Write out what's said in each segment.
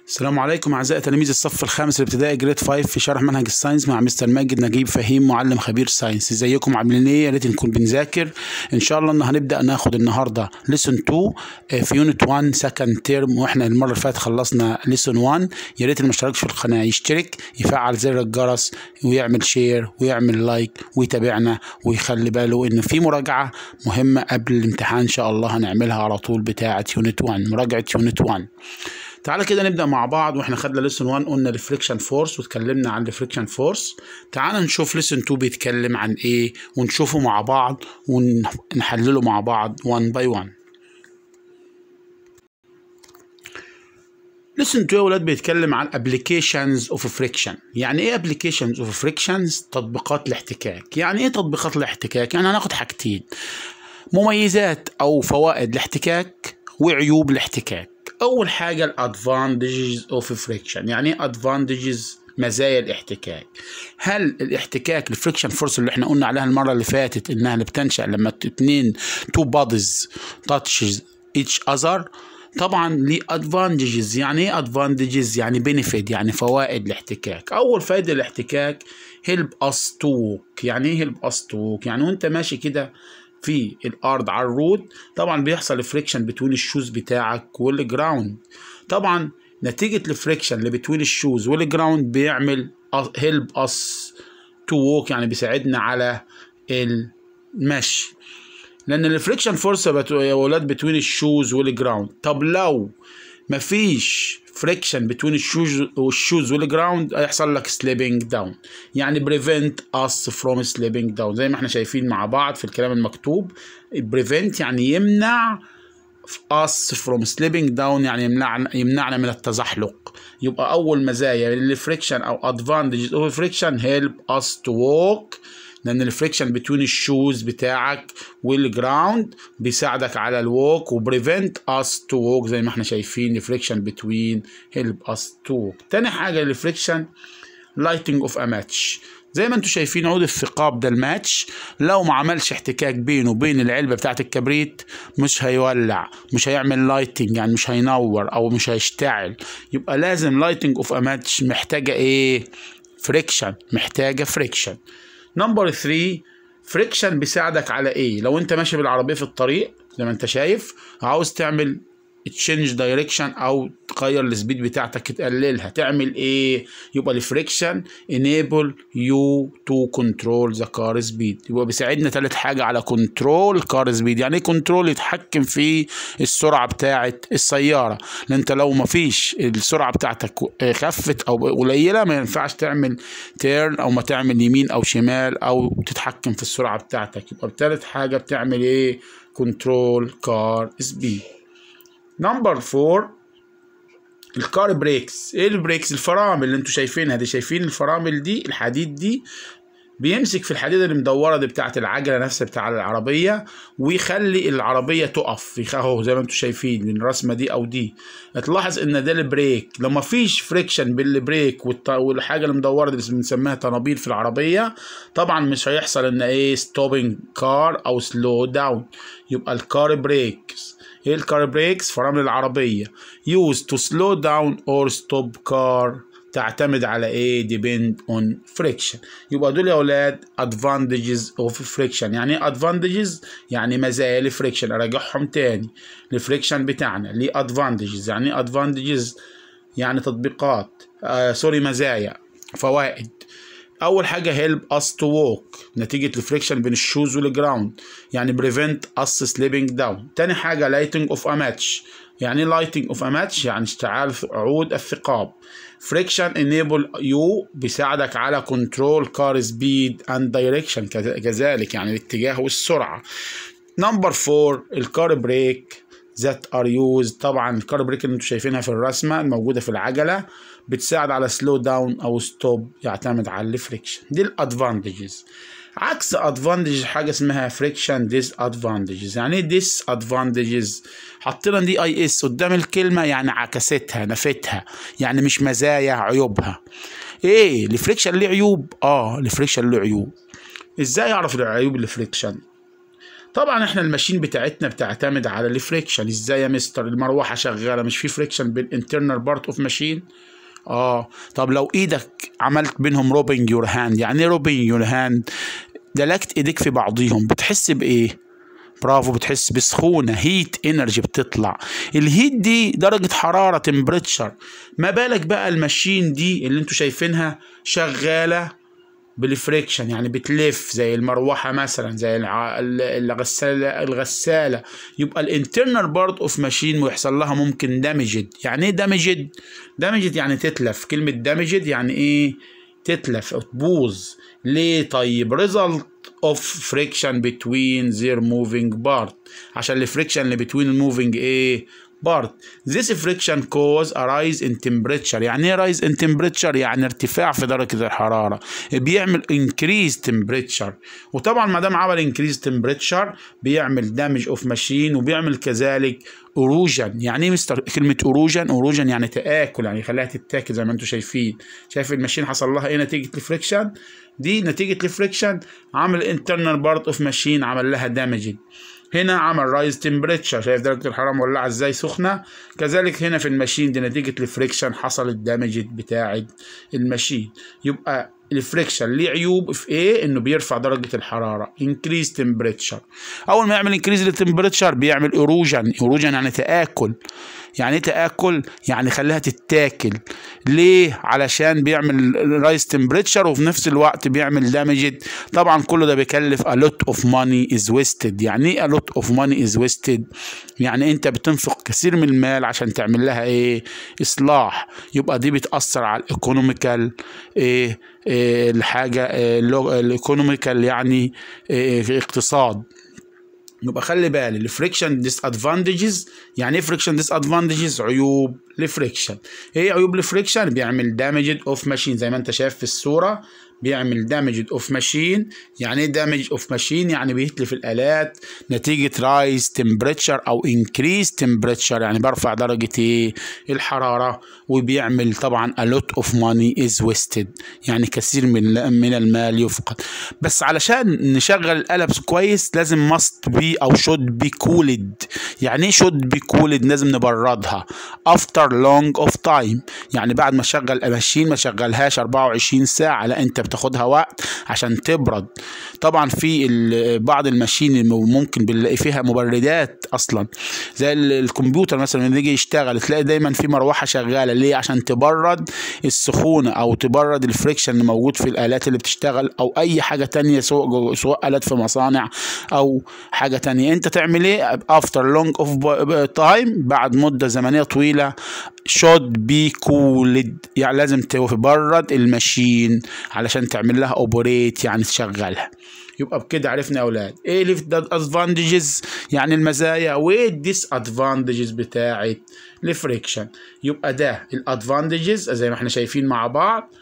السلام عليكم اعزائي تلاميذ الصف الخامس الابتدائي جريد 5 في شرح منهج الساينس مع مستر ماجد نجيب فهيم معلم خبير ساينس ازيكم عاملين ايه يا ريت نكون بنذاكر ان شاء الله ان هنبدا ناخد النهارده ليسون 2 آه، في يونت 1 سكند تيرم واحنا المره اللي فاتت خلصنا ليسون 1 يا ريت اللي ما اشتركش في القناه يشترك يفعل زر الجرس ويعمل شير ويعمل لايك ويتابعنا ويخلي باله ان في مراجعه مهمه قبل الامتحان ان شاء الله هنعملها على طول بتاعه يونت 1 مراجعه يونت 1 تعالى كده نبدا مع بعض واحنا خدنا ليسون 1 قلنا ريفليكشن فورس واتكلمنا عن ريفليكشن فورس تعالى نشوف ليسون 2 بيتكلم عن ايه ونشوفه مع بعض ونحلله مع بعض 1 باي 1 ليسون 2 يا ولاد بيتكلم عن ابلكيشنز اوف فريكشن يعني ايه ابلكيشنز اوف فريكشنز تطبيقات الاحتكاك يعني ايه تطبيقات الاحتكاك يعني هناخد حاجتين مميزات او فوائد الاحتكاك وعيوب الاحتكاك اول حاجه الادفانتجز اوف فريكشن يعني ايه ادفانتجز مزايا الاحتكاك هل الاحتكاك الفريكشن فورس اللي احنا قلنا عليها المره اللي فاتت انها اللي بتنشا لما اتنين تو بوديز تاتشز ايتش اذر طبعا ليه ادفانتجز يعني ايه ادفانتجز يعني بينيفيت يعني فوائد الاحتكاك اول فائده الاحتكاك هيلب اس تو ووك يعني ايه هيلب اس تو ووك يعني وانت ماشي كده في الارض على الرود طبعا بيحصل فريكشن بتوين الشوز بتاعك والجراوند طبعا نتيجه الفريكشن اللي بتوين الشوز والجراوند بيعمل هيلب اس تو ووك يعني بيساعدنا على المشي لان الفريكشن فورس يا ولاد بتوين الشوز والجراوند طب لو مفيش فريكشن بتوين الشوز والشوز والجراوند هيحصل لك سليبنج داون يعني بريفنت اس فروم سليبنج داون زي ما احنا شايفين مع بعض في الكلام المكتوب بريفنت يعني يمنع us from slipping down يعني يمنعنا يمنعنا من التزحلق يبقى اول مزايا للفريكشن او advantages of friction help us to walk لان الفريكشن بتوين الشوز بتاعك والجراوند بيساعدك على الووك وبريفنت اس تو ووك زي ما احنا شايفين الفريكشن بتوين هيلب اس تو ووك تاني حاجه الفريكشن لايتنج اوف ا ماتش زي ما انتم شايفين عود الثقاب ده الماتش لو ما عملش احتكاك بينه وبين العلبه بتاعت الكبريت مش هيولع مش هيعمل لايتنج يعني مش هينور او مش هيشتعل يبقى لازم لايتنج اوف ا ماتش محتاجه ايه فريكشن محتاجه فريكشن نمبر 3 فريكشن بيساعدك على ايه لو انت ماشي بالعربيه في الطريق زي ما انت شايف عاوز تعمل تشينج دايركشن او تغير السبيد بتاعتك تقللها تعمل ايه يبقى الفريكشن enable you to control the car speed يبقى بيساعدنا ثالث حاجه على كنترول كار سبيد يعني ايه كنترول يتحكم في السرعه بتاعه السياره لان انت لو ما فيش السرعه بتاعتك خفت او قليله ما ينفعش تعمل تيرن او ما تعمل يمين او شمال او تتحكم في السرعه بتاعتك يبقى بثالث حاجه بتعمل ايه كنترول كار سبيد نمبر فور الكار بريكس ايه البريكس الفرامل اللي انتوا شايفينها دي شايفين الفرامل دي الحديد دي بيمسك في الحديده اللي مدوره دي بتاعه العجله نفسها بتاع العربيه ويخلي العربيه تقف اهو زي ما انتم شايفين الرسمه دي او دي تلاحظ ان ده البريك لو ما فيش فريكشن بين البريك والحاجه اللي مدوره دي اللي بنسميها طنابير في العربيه طبعا مش هيحصل ان ايه ستوبنج كار او سلو داون يبقى الكار بريكس ايه الكار بريكس فرامل العربيه used to slow down or stop car تعتمد على ايه depend on friction يبقى دول يا اولاد advantages of friction يعني ايه advantages يعني مزايا الفريكشن اراجعهم تاني الفريكشن بتاعنا ليه advantages يعني ايه advantages يعني تطبيقات آه سوري مزايا فوائد اول حاجه هيلب اس تو ووك نتيجه الفريكشن بين الشوز والجراوند يعني بريفنت اس سليبنج داون تاني حاجه لايتنج اوف ا ماتش يعني لايتنج اوف ا ماتش يعني اشتعال عود الثقاب فريكشن انيبل يو بيساعدك على كنترول كار سبيد اند دايركشن كذلك يعني الاتجاه والسرعه نمبر 4 الكار بريك ذات ار يوز طبعا الكار بريك اللي انتم شايفينها في الرسمه الموجوده في العجله بتساعد على سلو داون او ستوب يعتمد على الفريكشن دي الادفانتجز عكس ادفانتج حاجه اسمها فريكشن ديس ادفانتجز يعني ايه ديس ادفانتجز حطينا دي اي اس قدام الكلمه يعني عكستها نفتها يعني مش مزايا عيوبها ايه الفريكشن ليه عيوب اه الفريكشن له عيوب ازاي اعرف عيوب الفريكشن طبعا احنا الماشين بتاعتنا بتعتمد على الفريكشن ازاي يا مستر المروحه شغاله مش في فريكشن بين انترنال بارت اوف ماشين اه طب لو ايدك عملت بينهم روبنج يور هاند يعني ايه روبنج يور هاند دلكت ايديك في بعضيهم بتحس بايه برافو بتحس بسخونه هيت انرجي بتطلع الهيت دي درجه حراره تمبريتشر ما بالك بقى الماشين دي اللي انتوا شايفينها شغاله بالفريكشن يعني بتلف زي المروحه مثلا زي الع- ال- الغساله الغساله يبقى الانترنال بارت اوف ماشين ويحصل لها ممكن دامجد يعني ايه دامجد دامجد يعني تتلف كلمه دامجد يعني ايه تتلف او تبوظ ليه طيب result of friction between their moving part عشان الفريكشن اللي between الموفينج ايه part this friction cause a rise in temperature يعني ايه rise in temperature يعني ارتفاع في درجة الحرارة بيعمل increase temperature وطبعا ما دام عمل increase temperature بيعمل damage of machine وبيعمل كذلك اروجن يعني ايه مستر كلمه اروجن اروجن يعني تاكل يعني يخليها تتاكل زي ما انتم شايفين شايف الماشين حصل لها ايه نتيجه الفريكشن دي نتيجه الفريكشن عمل انترنال بارت اوف ماشين عمل لها دامجنج هنا عمل رايز تمبريتشر شايف درجه الحراره مولعه ازاي سخنه كذلك هنا في الماشين دي نتيجه الفريكشن حصل الدامج بتاعه الماشين يبقى الفريكشن ليه عيوب في ايه انه بيرفع درجه الحراره انكريز تمبريتشر اول ما يعمل انكريز للتمبريتشر بيعمل اروجن اروجن يعني تاكل يعني ايه تاكل يعني خليها تتاكل ليه علشان بيعمل رايز تمبريتشر وفي نفس الوقت بيعمل دامجد طبعا كله ده بيكلف a lot of money is wasted يعني ايه a lot of money is wasted يعني انت بتنفق كثير من المال عشان تعمل لها ايه اصلاح يبقى دي بتاثر على الايكونوميكال ايه, إيه الحاجه إيه الايكونوميكال يعني إيه في اقتصاد يبقى خلي بالي الفريكشن ديس ادفانتجز يعني ايه فريكشن ديس ادفانتجز عيوب الفريكشن ايه عيوب الفريكشن بيعمل دامج اوف ماشين زي ما انت شايف في الصوره بيعمل دامج اوف ماشين يعني ايه دامج اوف ماشين يعني بيتلف الالات نتيجه رايز تمبريتشر او انكريز تمبريتشر يعني برفع درجه ايه الحراره وبيعمل طبعا a lot of money is wasted يعني كثير من من المال يفقد بس علشان نشغل القلب كويس لازم must be او should be cooled يعني ايه should be cooled لازم نبردها after long of time يعني بعد ما شغل الماشين ما شغلهاش 24 ساعه لا انت بتاخدها وقت عشان تبرد طبعا في بعض الماشين ممكن بنلاقي فيها مبردات اصلا زي الكمبيوتر مثلا لما يجي يشتغل تلاقي دايما في مروحه شغاله ليه عشان تبرد السخونه او تبرد الفريكشن اللي موجود في الالات اللي بتشتغل او اي حاجه تانية سواء سواء الات في مصانع او حاجه تانية انت تعمل ايه افتر لونج اوف تايم بعد مده زمنيه طويله should be cooled يعني لازم تبرد الماشين علشان تعمل لها اوبريت يعني تشغلها يبقى بكده عرفنا يا اولاد ايه الادفانتجز يعني المزايا وايه الديس ادفانتجز بتاعت الفريكشن يبقى ده الادفانتجز زي ما احنا شايفين مع بعض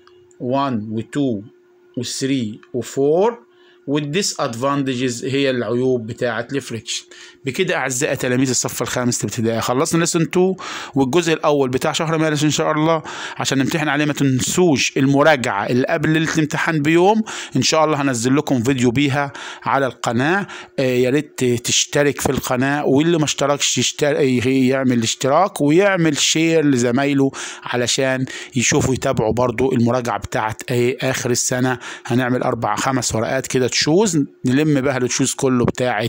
1 و2 و3 و4 والديس ادفانتجز هي العيوب بتاعه الفريكشن بكده اعزائي تلاميذ الصف الخامس الابتدائي خلصنا ليسن 2 والجزء الاول بتاع شهر مارس ان شاء الله عشان نمتحن عليه ما تنسوش المراجعه اللي قبل ليله الامتحان بيوم ان شاء الله هنزل لكم فيديو بيها على القناه آه يا ريت تشترك في القناه واللي ما اشتركش يشترك يعمل اشتراك ويعمل شير لزمايله علشان يشوفوا يتابعوا برضو المراجعه بتاعه ايه اخر السنه هنعمل اربع خمس ورقات كده تشوز نلم بها التشوز كله بتاعه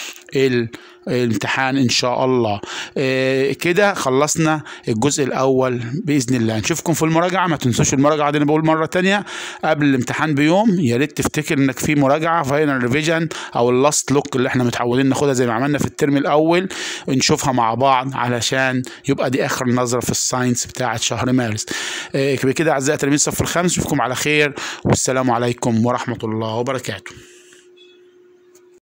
الامتحان ان شاء الله إيه كده خلصنا الجزء الاول باذن الله نشوفكم في المراجعه ما تنسوش المراجعه دي انا بقول مره تانية قبل الامتحان بيوم يا ريت تفتكر انك في مراجعه فاينل ريفيجن او اللاست لوك اللي احنا متعودين ناخدها زي ما عملنا في الترم الاول نشوفها مع بعض علشان يبقى دي اخر نظره في الساينس بتاعه شهر مارس إيه كده اعزائي تلاميذ الصف الخامس نشوفكم على خير والسلام عليكم ورحمه الله وبركاته